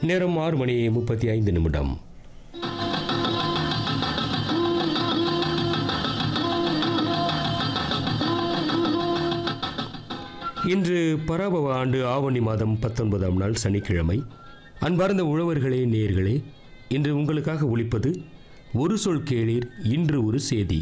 நேரம் ஆறு மணி முப்பத்தி ஐந்து நிமிடம் இன்று பராபவ ஆண்டு ஆவணி மாதம் பத்தொன்பதாம் நாள் சனிக்கிழமை அன்பார்ந்த உழவர்களே நேர்களே இன்று உங்களுக்காக ஒலிப்பது ஒரு சொல் கேளீர் இன்று ஒரு செய்தி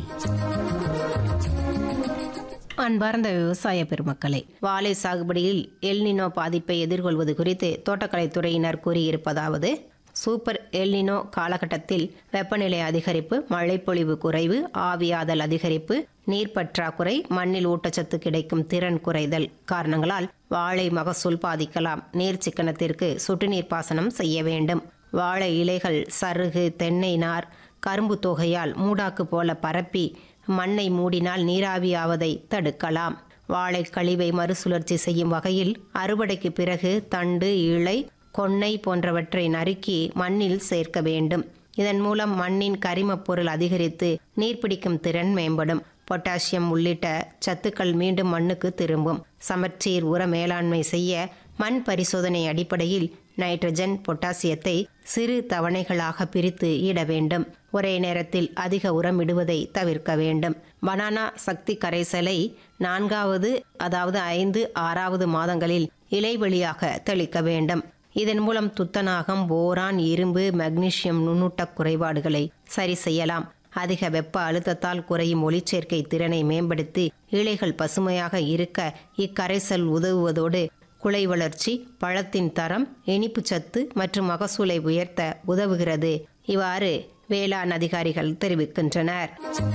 அன்பார்ந்த விவசாய பெருமக்களே வாழை சாகுபடியில் எல்னினோ பாதிப்பை எதிர்கொள்வது குறித்து தோட்டக்கலைத்துறையினர் கூறியிருப்பதாவது சூப்பர் எல்னினோ காலகட்டத்தில் வெப்பநிலை அதிகரிப்பு மழைப்பொழிவு குறைவு ஆவியாதல் அதிகரிப்பு நீர் பற்றாக்குறை மண்ணில் ஊட்டச்சத்து கிடைக்கும் திறன் குறைதல் காரணங்களால் வாழை மகசூல் பாதிக்கலாம் நீர் சிக்கனத்திற்கு சொட்டுநீர் பாசனம் செய்ய வேண்டும் வாழை இலைகள் சருகு தென்னை நார் கரும்பு தொகையால் மூடாக்கு போல பரப்பி மண்ணை மூடினால் நீராவியாவதை தடுக்கலாம் வாழை கழிவை மறுசுழற்சி செய்யும் வகையில் அறுவடைக்கு பிறகு தண்டு இலை கொன்னை போன்றவற்றை நறுக்கி மண்ணில் சேர்க்க வேண்டும் இதன் மூலம் மண்ணின் கரிமப் பொருள் அதிகரித்து நீர்பிடிக்கும் திறன் மேம்படும் பொட்டாசியம் உள்ளிட்ட சத்துக்கள் மீண்டும் மண்ணுக்கு திரும்பும் சமச்சீர் உர மேலாண்மை செய்ய மண் பரிசோதனை அடிப்படையில் நைட்ரஜன் பொட்டாசியத்தை சிறு தவணைகளாக பிரித்து இட வேண்டும் ஒரே நேரத்தில் அதிக உரம் இடுவதை தவிர்க்க வேண்டும் பனானா சக்தி கரைசலை நான்காவது அதாவது ஐந்து ஆறாவது மாதங்களில் இலைவெளியாக தெளிக்க வேண்டும் இதன் மூலம் துத்தநாகம் போரான் இரும்பு மக்னீசியம் நுண்ணூட்ட குறைபாடுகளை சரி செய்யலாம் அதிக வெப்ப அழுத்தத்தால் குறையும் ஒளிச்சேர்க்கை திறனை மேம்படுத்தி இலைகள் பசுமையாக இருக்க இக்கரைசல் உதவுவதோடு குலை வளர்ச்சி பழத்தின் தரம் இனிப்பு சத்து மற்றும் மகசூலை உயர்த்த உதவுகிறது இவ்வாறு வேளாண் அதிகாரிகள் தெரிவிக்கின்றனர்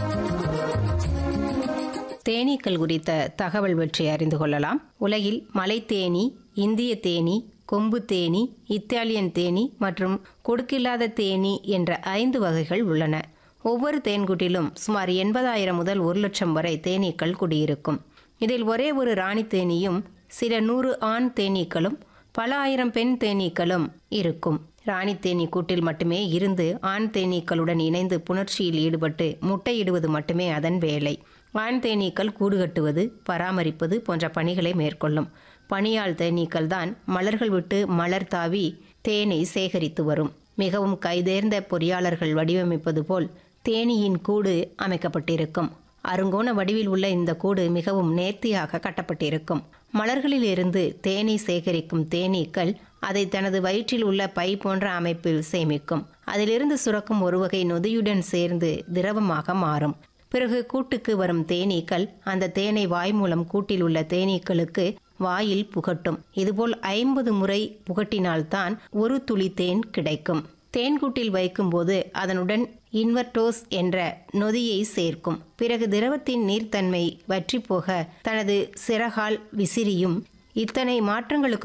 தேனீக்கள் குறித்த தகவல் பற்றி அறிந்து கொள்ளலாம் உலகில் மலை தேனி இந்திய தேனி கொம்பு தேனி இத்தாலியன் தேனி மற்றும் கொடுக்கில்லாத தேனி என்ற ஐந்து வகைகள் உள்ளன ஒவ்வொரு தேன்கூட்டிலும் சுமார் எண்பதாயிரம் முதல் ஒரு லட்சம் வரை தேனீக்கள் குடியிருக்கும் இதில் ஒரே ஒரு ராணி தேனியும் சில நூறு ஆண் தேனீக்களும் பல ஆயிரம் பெண் தேனீக்களும் இருக்கும் ராணி தேனீ கூட்டில் மட்டுமே இருந்து ஆண் தேனீக்களுடன் இணைந்து புணர்ச்சியில் ஈடுபட்டு முட்டையிடுவது மட்டுமே அதன் வேலை ஆண் தேனீக்கள் கூடு கட்டுவது பராமரிப்பது போன்ற பணிகளை மேற்கொள்ளும் பணியாள் தேனீக்கள் தான் மலர்கள் விட்டு மலர் தாவி தேனை சேகரித்து வரும் மிகவும் கைதேர்ந்த பொறியாளர்கள் வடிவமைப்பது போல் தேனீயின் கூடு அமைக்கப்பட்டிருக்கும் அருங்கோண வடிவில் உள்ள இந்த கூடு மிகவும் நேர்த்தியாக கட்டப்பட்டிருக்கும் மலர்களில் இருந்து தேனை சேகரிக்கும் தேனீக்கள் அதை தனது வயிற்றில் உள்ள பை போன்ற அமைப்பில் சேமிக்கும் அதிலிருந்து சுரக்கும் ஒரு வகை நொதியுடன் சேர்ந்து திரவமாக மாறும் பிறகு கூட்டுக்கு வரும் தேனீக்கள் அந்த தேனை வாய் மூலம் கூட்டில் உள்ள தேனீக்களுக்கு வாயில் புகட்டும் இதுபோல் ஐம்பது முறை புகட்டினால்தான் ஒரு துளி தேன் கிடைக்கும் தேன்கூட்டில் வைக்கும்போது அதனுடன் இன்வெர்டோஸ் என்ற நொதியை சேர்க்கும் பிறகு திரவத்தின் நீர்த்தன்மை வற்றி போக தனது சிறகால் விசிறியும் இத்தனை மாற்றங்களுக்கு